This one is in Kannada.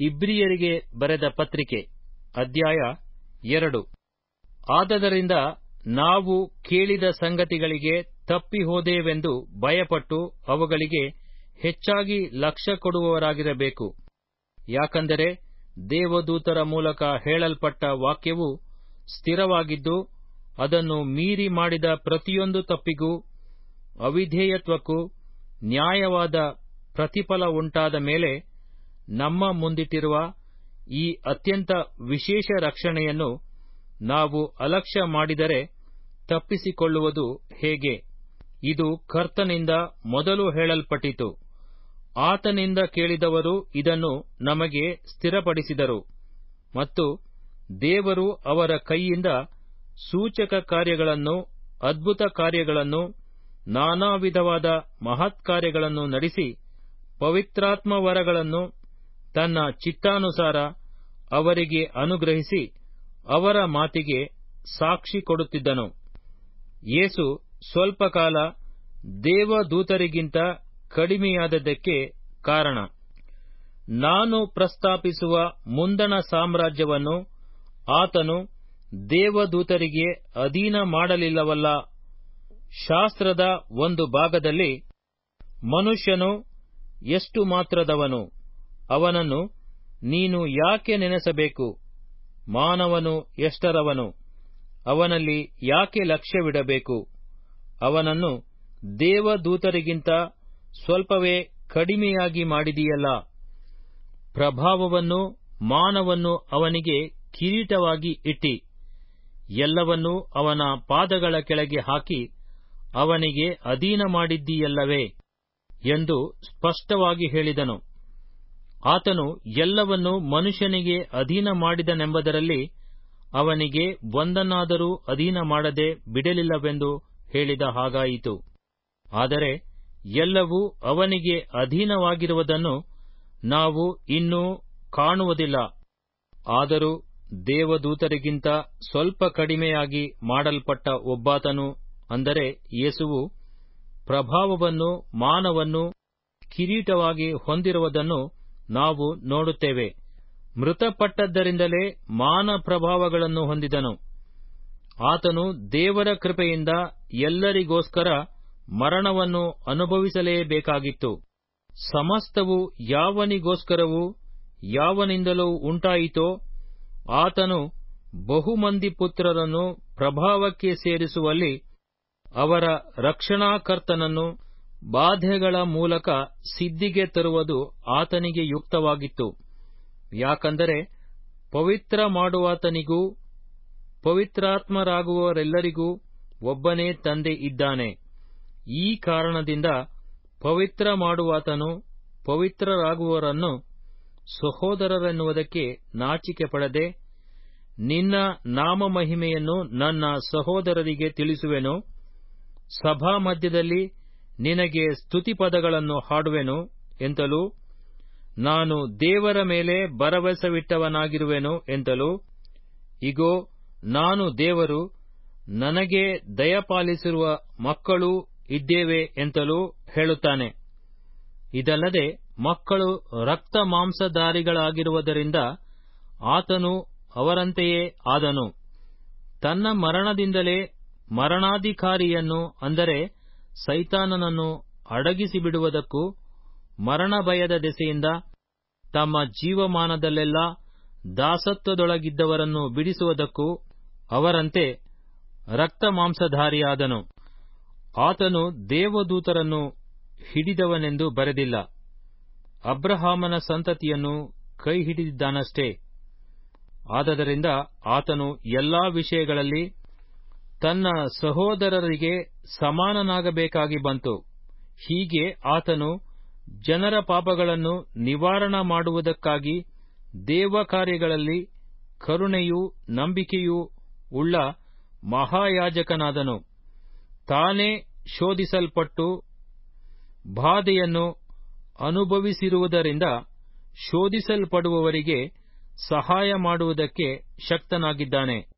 ಇಬ್ರಿಯರಿಗೆ ಬರೆದ ಪತ್ರಿಕೆ ಅಧ್ಯಾಯ ಎರಡು ಆದದರಿಂದ ನಾವು ಕೇಳಿದ ಸಂಗತಿಗಳಿಗೆ ತಪ್ಪಿ ಹೋದೇವೆಂದು ಭಯಪಟ್ಟು ಅವುಗಳಿಗೆ ಹೆಚ್ಚಾಗಿ ಲಕ್ಷ್ಯ ಕೊಡುವವರಾಗಿರಬೇಕು ಯಾಕಂದರೆ ದೇವದೂತರ ಮೂಲಕ ಹೇಳಲ್ಪಟ್ಟ ವಾಕ್ಯವು ಸ್ಥಿರವಾಗಿದ್ದು ಅದನ್ನು ಮೀರಿ ಮಾಡಿದ ಪ್ರತಿಯೊಂದು ತಪ್ಪಿಗೂ ಅವಿಧೇಯತ್ವಕ್ಕೂ ನ್ಯಾಯವಾದ ಪ್ರತಿಫಲ ಉಂಟಾದ ಮೇಲೆ ನಮ್ಮ ಮುಂದಿಟ್ಟಿರುವ ಈ ಅತ್ಯಂತ ವಿಶೇಷ ರಕ್ಷಣೆಯನ್ನು ನಾವು ಅಲಕ್ಷ್ಯ ಮಾಡಿದರೆ ತಪ್ಪಿಸಿಕೊಳ್ಳುವುದು ಹೇಗೆ ಇದು ಕರ್ತನಿಂದ ಮೊದಲು ಹೇಳಲ್ಪಟ್ಟಿತು ಆತನಿಂದ ಕೇಳಿದವರು ಇದನ್ನು ನಮಗೆ ಸ್ಥಿರಪಡಿಸಿದರು ಮತ್ತು ದೇವರು ಅವರ ಕೈಯಿಂದ ಸೂಚಕ ಕಾರ್ಯಗಳನ್ನು ಅದ್ಭುತ ಕಾರ್ಯಗಳನ್ನು ನಾನಾ ವಿಧವಾದ ಮಹತ್ಕಾರ್ಯಗಳನ್ನು ನಡೆಸಿ ಪವಿತ್ರಾತ್ಮ ವರಗಳನ್ನು ತನ್ನ ಚಿತ್ತಾನುಸಾರ ಅವರಿಗೆ ಅನುಗ್ರಹಿಸಿ ಅವರ ಮಾತಿಗೆ ಸಾಕ್ಷಿ ಕೊಡುತ್ತಿದ್ದನು ಯೇಸು ಸ್ವಲ್ಪ ಕಾಲ ದೇವದೂತರಿಗಿಂತ ಕಡಿಮೆಯಾದದ್ದಕ್ಕೆ ಕಾರಣ ನಾನು ಪ್ರಸ್ತಾಪಿಸುವ ಮುಂದಣ ಸಾಮ್ರಾಜ್ಯವನ್ನು ಆತನು ದೇವದೂತರಿಗೆ ಅಧೀನ ಮಾಡಲಿಲ್ಲವಲ್ಲ ಶಾಸ್ತ್ರದ ಒಂದು ಭಾಗದಲ್ಲಿ ಮನುಷ್ಯನು ಎಷ್ಟು ಮಾತ್ರದವನು ಅವನನ್ನು ನೀನು ಯಾಕೆ ನೆನೆಸಬೇಕು ಮಾನವನು ಎಷ್ಟರವನು ಅವನಲ್ಲಿ ಯಾಕೆ ಲಕ್ಷ್ಯವಿಡಬೇಕು ಅವನನ್ನು ದೇವದೂತರಿಗಿಂತ ಸ್ವಲ್ಪವೇ ಕಡಿಮೆಯಾಗಿ ಮಾಡಿದೀಯಲ್ಲ ಪ್ರಭಾವವನ್ನು ಮಾನವನ್ನು ಅವನಿಗೆ ಕಿರೀಟವಾಗಿ ಇಟ್ಟಿ ಎಲ್ಲವನ್ನೂ ಅವನ ಪಾದಗಳ ಕೆಳಗೆ ಹಾಕಿ ಅವನಿಗೆ ಅಧೀನ ಮಾಡಿದ್ದೀಯಲ್ಲವೇ ಎಂದು ಸ್ಪಷ್ಟವಾಗಿ ಹೇಳಿದನು ಆತನು ಎಲ್ಲವನ್ನೂ ಮನುಷ್ಯನಿಗೆ ಅಧೀನ ಮಾಡಿದನೆಂಬುದರಲ್ಲಿ ಅವನಿಗೆ ಒಂದನ್ನಾದರೂ ಅಧೀನ ಮಾಡದೆ ಬಿಡಲಿಲ್ಲವೆಂದು ಹೇಳಿದ ಹಾಗಾಯಿತು ಆದರೆ ಎಲ್ಲವೂ ಅವನಿಗೆ ಅಧೀನವಾಗಿರುವುದನ್ನು ನಾವು ಇನ್ನೂ ಕಾಣುವುದಿಲ್ಲ ಆದರೂ ದೇವದೂತರಿಗಿಂತ ಸ್ವಲ್ಪ ಕಡಿಮೆಯಾಗಿ ಮಾಡಲ್ಪಟ್ಟ ಒಬ್ಬಾತನು ಅಂದರೆ ಯೇಸುವು ಪ್ರಭಾವವನ್ನು ಮಾನವನ್ನು ಕಿರೀಟವಾಗಿ ಹೊಂದಿರುವುದನ್ನು ನಾವು ನೋಡುತ್ತೇವೆ ಮೃತಪಟ್ಟದ್ದರಿಂದಲೇ ಮಾನ ಪ್ರಭಾವಗಳನ್ನು ಹೊಂದಿದನು ಆತನು ದೇವರ ಕೃಪೆಯಿಂದ ಎಲ್ಲರಿಗೋಸ್ಕರ ಮರಣವನ್ನು ಅನುಭವಿಸಲೇಬೇಕಾಗಿತ್ತು ಸಮಸ್ತವು ಯಾವನಿಗೋಸ್ಕರವೂ ಯಾವನಿಂದಲೂ ಉಂಟಾಯಿತೋ ಆತನು ಬಹುಮಂದಿ ಪುತ್ರರನ್ನು ಪ್ರಭಾವಕ್ಕೆ ಸೇರಿಸುವಲ್ಲಿ ಅವರ ರಕ್ಷಣಾಕರ್ತನನ್ನು ಬಾಧೆಗಳ ಮೂಲಕ ಸಿದ್ಧಿಗೆ ತರುವುದು ಆತನಿಗೆ ಯುಕ್ತವಾಗಿತ್ತು ಯಾಕಂದರೆ ಪವಿತ್ರ ಮಾಡುವಾತನಿಗೂ ಪವಿತ್ರಾತ್ಮರಾಗುವವರೆಲ್ಲರಿಗೂ ಒಬ್ಬನೇ ತಂದೆ ಇದ್ದಾನೆ ಈ ಕಾರಣದಿಂದ ಪವಿತ್ರ ಮಾಡುವಾತನು ಪವಿತ್ರರಾಗುವವರನ್ನು ಸಹೋದರರೆನ್ನುವುದಕ್ಕೆ ನಾಚಿಕೆ ಪಡದೆ ನಿನ್ನ ನಾಮಮಹಿಮೆಯನ್ನು ನನ್ನ ಸಹೋದರರಿಗೆ ತಿಳಿಸುವೆನು ಸಭಾ ಮಧ್ಯದಲ್ಲಿ ನಿನಗೆ ಸ್ತುತಿಪದಗಳನ್ನು ಹಾಡುವೆನು ಎಂತಲೂ ನಾನು ದೇವರ ಮೇಲೆ ಭರವಸವಿಟ್ಟವನಾಗಿರುವೆನು ಎಂತಲೂ ಇಗೋ ನಾನು ದೇವರು ನನಗೆ ದಯಪಾಲಿಸಿರುವ ಮಕ್ಕಳೂ ಇದ್ದೇವೆ ಎಂತಲೂ ಹೇಳುತ್ತಾನೆ ಇದಲ್ಲದೆ ಮಕ್ಕಳು ರಕ್ತ ಮಾಂಸಧಾರಿಗಳಾಗಿರುವುದರಿಂದ ಆತನು ಅವರಂತೆಯೇ ಆದನು ತನ್ನ ಮರಣದಿಂದಲೇ ಮರಣಾಧಿಕಾರಿಯನ್ನು ಅಂದರೆ ಸೈತಾನನನ್ನು ಅಡಗಿಸಿಬಿಡುವುದಕ್ಕೂ ಮರಣ ಭಯದ ದೆಸೆಯಿಂದ ತಮ್ಮ ಜೀವಮಾನದಲ್ಲೆಲ್ಲ ದಾಸತ್ವದೊಳಗಿದ್ದವರನ್ನು ಬಿಡಿಸುವುದಕ್ಕೂ ಅವರಂತೆ ರಕ್ತ ಮಾಂಸಧಾರಿಯಾದನು ಆತನು ದೇವದೂತರನ್ನು ಹಿಡಿದವನೆಂದು ಬರೆದಿಲ್ಲ ಅಬ್ರಹಾಮನ ಸಂತತಿಯನ್ನು ಕೈ ಹಿಡಿದಿದ್ದಾನಷ್ಟೇ ಆದದರಿಂದ ಆತನು ಎಲ್ಲಾ ವಿಷಯಗಳಲ್ಲಿ ತನ್ನ ಸಹೋದರರಿಗೆ ಸಮಾನನಾಗಬೇಕಾಗಿ ಬಂತು ಹೀಗೆ ಆತನು ಜನರ ಪಾಪಗಳನ್ನು ನಿವಾರಣ ಮಾಡುವುದಕ್ಕಾಗಿ ದೇವಕಾರ್ಯಗಳಲ್ಲಿ ಕರುಣೆಯೂ ನಂಬಿಕೆಯೂ ಉಳ್ಳ ಮಹಾಯಾಜಕನಾದನು ತಾನೇ ಶೋಧಿಸಲ್ಪಟ್ಟು ಬಾಧೆಯನ್ನು ಅನುಭವಿಸಿರುವುದರಿಂದ ಶೋಧಿಸಲ್ಪಡುವವರಿಗೆ ಸಹಾಯ ಮಾಡುವುದಕ್ಕೆ ಶಕ್ತನಾಗಿದ್ದಾನೆ